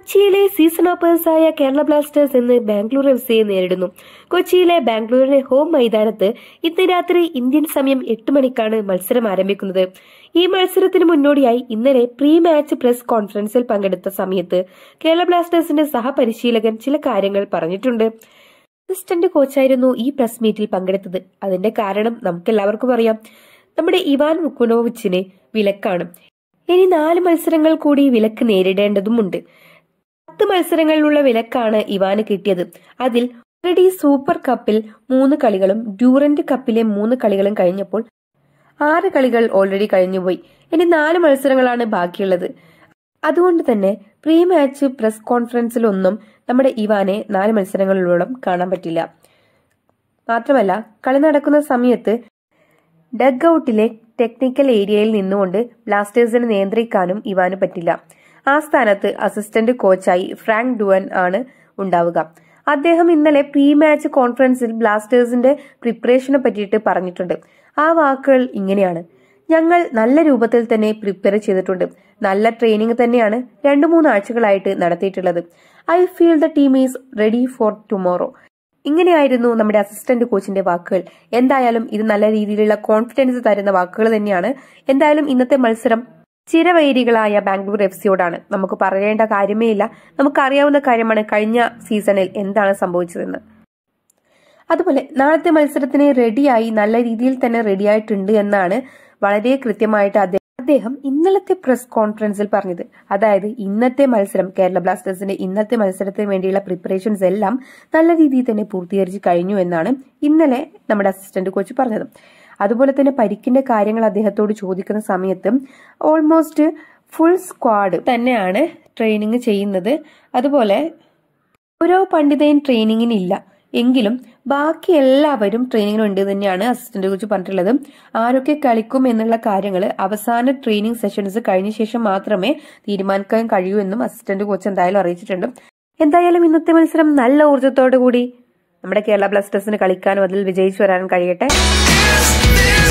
കൊച്ചിയിലെ season ഓപ്പേഴ്സായ Kerala Blasters ഇന്ന് Bangalore F സിയെ നേരിടുന്നു കൊച്ചിയിലെ ബാംഗ്ലൂരിലെ ഹോം മൈതാനത്ത് ഇന്ന് രാത്രി ഇന്ത്യൻ സമയം എട്ട് മണിക്കാണ് മത്സരം ആരംഭിക്കുന്നത് ഈ മത്സരത്തിന് മുന്നോടിയായി ഇന്നലെ പ്രീ മാച്ച് പ്രസ് കോൺഫറൻസിൽ പങ്കെടുത്ത സമയത്ത് കേരള ബ്ലാസ്റ്റേഴ്സിന്റെ സഹപരിശീലകൻ ചില കാര്യങ്ങൾ പറഞ്ഞിട്ടുണ്ട് അസിസ്റ്റന്റ് കോച്ചായിരുന്നു ഈ പ്രസ് മീറ്റിൽ പങ്കെടുത്തത് അതിന്റെ കാരണം നമുക്കെല്ലാവർക്കും അറിയാം നമ്മുടെ ഇവാൻ മുക്കുനോവിച്ചിന് വിലക്കാണ് ഇനി നാല് മത്സരങ്ങൾ കൂടി വിലക്ക് നേരിടേണ്ടതുമുണ്ട് പത്ത് മത്സരങ്ങളിലുള്ള വിലക്കാണ് ഇവാന് കിട്ടിയത് അതിൽ ഓൾറെഡി സൂപ്പർ കപ്പിൽ മൂന്ന് കളികളും ഡ്യൂറന്റ് കപ്പിലെ മൂന്ന് കളികളും കഴിഞ്ഞപ്പോൾ ആറ് കളികൾ ഓൾറെഡി കഴിഞ്ഞുപോയി ഇനി നാല് മത്സരങ്ങളാണ് ബാക്കിയുള്ളത് അതുകൊണ്ട് തന്നെ പ്രീ മാച്ച് പ്രസ് കോൺഫറൻസിലൊന്നും നമ്മുടെ ഇവാനെ നാല് മത്സരങ്ങളിലോളം കാണാൻ പറ്റില്ല മാത്രമല്ല കളി നടക്കുന്ന സമയത്ത് ഡഗ് ഔട്ടിലെ ടെക്നിക്കൽ ഏരിയയിൽ നിന്നുകൊണ്ട് ബ്ലാസ്റ്റേഴ്സിനെ നിയന്ത്രിക്കാനും ഇവാന് പറ്റില്ല ആ സ്ഥാനത്ത് അസിസ്റ്റന്റ് കോച്ചായി ഫ്രാങ്ക് ഡുവൻ ആണ് ഉണ്ടാവുക അദ്ദേഹം ഇന്നലെ പ്രീ മാച്ച് കോൺഫറൻസിൽ ബ്ലാസ്റ്റേഴ്സിന്റെ പ്രിപ്പറേഷനെ പറ്റിയിട്ട് പറഞ്ഞിട്ടുണ്ട് ആ വാക്കുകൾ ഇങ്ങനെയാണ് ഞങ്ങൾ നല്ല രൂപത്തിൽ തന്നെ പ്രിപ്പയർ ചെയ്തിട്ടുണ്ട് നല്ല ട്രെയിനിങ് തന്നെയാണ് രണ്ടു മൂന്ന് ആഴ്ചകളായിട്ട് നടത്തിയിട്ടുള്ളത് I feel the team is ready for tomorrow ഇങ്ങനെയായിരുന്നു നമ്മുടെ അസിസ്റ്റന്റ് കോച്ചിന്റെ വാക്കുകൾ എന്തായാലും ഇത് നല്ല രീതിയിലുള്ള കോൺഫിഡൻസ് തരുന്ന വാക്കുകൾ തന്നെയാണ് എന്തായാലും ഇന്നത്തെ മത്സരം ചിരവൈരികളായ ബാംഗ്ലൂർ എഫ് സിയോടാണ് നമുക്ക് പറയേണ്ട കാര്യമേ ഇല്ല നമുക്കറിയാവുന്ന കാര്യമാണ് കഴിഞ്ഞ സീസണിൽ എന്താണ് സംഭവിച്ചതെന്ന് അതുപോലെ നാളത്തെ മത്സരത്തിന് റെഡിയായി നല്ല രീതിയിൽ തന്നെ റെഡിയായിട്ടുണ്ട് എന്നാണ് വളരെ കൃത്യമായിട്ട് അദ്ദേഹം അദ്ദേഹം ഇന്നലത്തെ പ്രസ് കോൺഫറൻസിൽ പറഞ്ഞത് അതായത് ഇന്നത്തെ മത്സരം കേരള ബ്ലാസ്റ്റേഴ്സിന്റെ ഇന്നത്തെ മത്സരത്തിന് വേണ്ടിയുള്ള പ്രിപ്പറേഷൻസ് എല്ലാം നല്ല രീതിയിൽ തന്നെ പൂർത്തീകരിച്ച് കഴിഞ്ഞു എന്നാണ് ഇന്നലെ നമ്മുടെ അസിസ്റ്റന്റ് കോച്ച് പറഞ്ഞത് അതുപോലെ തന്നെ പരിക്കിന്റെ കാര്യങ്ങൾ അദ്ദേഹത്തോട് ചോദിക്കുന്ന സമയത്ത് ഓൾമോസ്റ്റ് ഫുൾ സ്ക്വാഡ് തന്നെയാണ് ട്രെയിനിങ് ചെയ്യുന്നത് അതുപോലെ ഓരോ പണ്ഡിതയും ട്രെയിനിങ്ങിനില്ല എങ്കിലും ബാക്കി എല്ലാവരും ട്രെയിനിങ്ങിനുണ്ട് തന്നെയാണ് അസിസ്റ്റന്റ് കോച്ച് പറഞ്ഞിട്ടുള്ളത് ആരൊക്കെ കളിക്കും എന്നുള്ള കാര്യങ്ങൾ അവസാന ട്രെയിനിങ് സെഷൻസ് കഴിഞ്ഞ ശേഷം മാത്രമേ തീരുമാനിക്കാൻ കഴിയൂ എന്നും അസിസ്റ്റന്റ് കോച്ച് എന്തായാലും അറിയിച്ചിട്ടുണ്ട് എന്തായാലും ഇന്നത്തെ മത്സരം നല്ല ഊർജ്ജത്തോടു കൂടി നമ്മുടെ കേരള ബ്ലാസ്റ്റേഴ്സിന് കളിക്കാനും അതിൽ വിജയിച്ചു വരാനും കഴിയട്ടെ